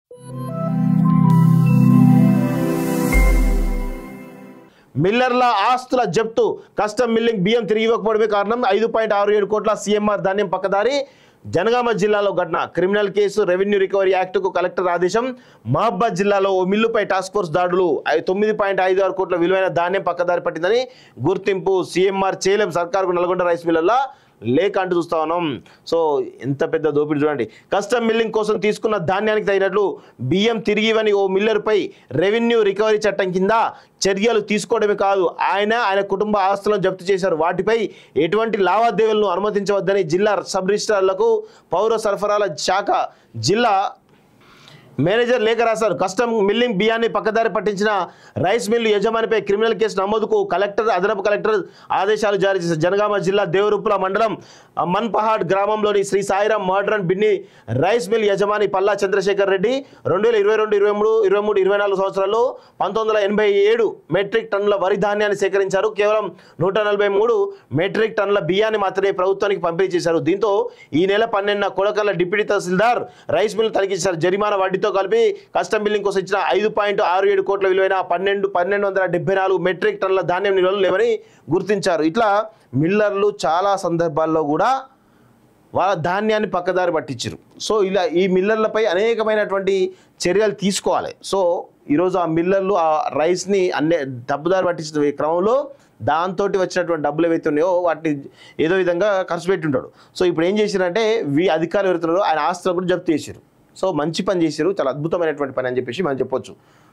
మిల్లర్ల ఆస్తుల జప్తు custom milling బియ్యం తిరిగి ఇవ్వకపోవడమే కారణం ఐదు పాయింట్ ఆరు ఏడు కోట్ల సీఎంఆర్ ధాన్యం పక్కదారి జనగామ జిల్లాలో ఘటన క్రిమినల్ కేసు రెవెన్యూ రికవరీ యాక్టుకు కలెక్టర్ ఆదేశం మహబాద్ జిల్లాలో ఓ మిల్లుపై టాస్క్ ఫోర్స్ దాడులు ఐ- తొమ్మిది పాయింట్ ఐదు ఆరు కోట్ల విలువైన ధాన్యం పక్కదారి పట్టిందని గుర్తింపు సీఎంఆర్ చేయలేం సర్కార్కు నల్గొండ రైస్ మిల్లర్ల లేక అంటూ చూస్తా ఉన్నాం సో ఎంత పెద్ద దోపిడీ చూడండి కస్టమ్ మిల్లింగ్ కోసం తీసుకున్న ధాన్యానికి తగినట్లు బియ్యం తిరిగి ఇవ్వని ఓ మిల్లర్పై రెవెన్యూ రికవరీ చట్టం కింద చర్యలు తీసుకోవడమే కాదు ఆయన ఆయన కుటుంబ ఆస్తులను జప్తు చేశారు వాటిపై ఎటువంటి లావాదేవీలను అనుమతించవద్దని జిల్లా సబ్ రిజిస్ట్రార్లకు పౌర సరఫరాల శాఖ జిల్లా మేనేజర్ లేఖ రాశారు కస్టమ్ మిల్లింగ్ బియ్యాన్ని పక్కదారి పట్టించిన రైస్ మిల్లు యజమానిపై క్రిమినల్ కేసు నమోదుకు కలెక్టర్ అదనపు కలెక్టర్ ఆదేశాలు జారీ చేశారు జనగామ జిల్లా దేవరూపుల మండలం ఆ, మన్పహాడ్ గ్రామంలోని శ్రీ సాయిరాం మోడ్రన్ బిన్ని రైస్ మిల్ యజమాని పల్లా చంద్రశేఖర్ రెడ్డి రెండు వేల ఇరవై రెండు ఇరవై మూడు ఇరవై మూడు ఇరవై నాలుగు సంవత్సరాల్లో పంతొమ్మిది వందల ఎనభై ఏడు మెట్రిక్ టన్నుల వరి ధాన్యాన్ని సేకరించారు కేవలం నూట నలభై మూడు మెట్రిక్ టన్నుల బియ్యాన్ని మాత్రమే ప్రభుత్వానికి పంపిణీ చేశారు దీంతో ఈ నెల పన్నెండున కొడకల్ల డిప్యూటీ తహసీల్దార్ రైస్ మిల్ తనిఖీ చేశారు జరిమానా వడ్డీతో కలిపి కస్టమ్ బిల్లింగ్ కోసం ఇచ్చిన ఐదు పాయింట్ ఆరు ఏడు కోట్ల విలువైన పన్నెండు పన్నెండు వందల డెబ్బై నాలుగు మెట్రిక్ టన్నుల ధాన్యం నిల్వలు లేవని గుర్తించారు ఇట్లా మిల్లర్లు చాలా సందర్భాల్లో కూడా వాళ్ళ ధాన్యాన్ని పక్కదారి పట్టించారు సో ఇలా ఈ మిల్లర్లపై అనేకమైనటువంటి చర్యలు తీసుకోవాలి సో ఈరోజు ఆ మిల్లర్లు ఆ రైస్ని అన్ని డబ్బుదారి పట్టించిన క్రమంలో దాంతో వచ్చినటువంటి డబ్బులు ఏవైతే ఉన్నాయో వాటిని ఏదో విధంగా ఖర్చు పెట్టి ఉంటాడు సో ఇప్పుడు ఏం చేశారంటే వీ అధికారులు ఎవరుతున్నారో ఆయన ఆస్తులను కూడా జప్తు చేశారు సో మంచి పని చేశారు చాలా అద్భుతమైనటువంటి పని అని చెప్పేసి మనం చెప్పొచ్చు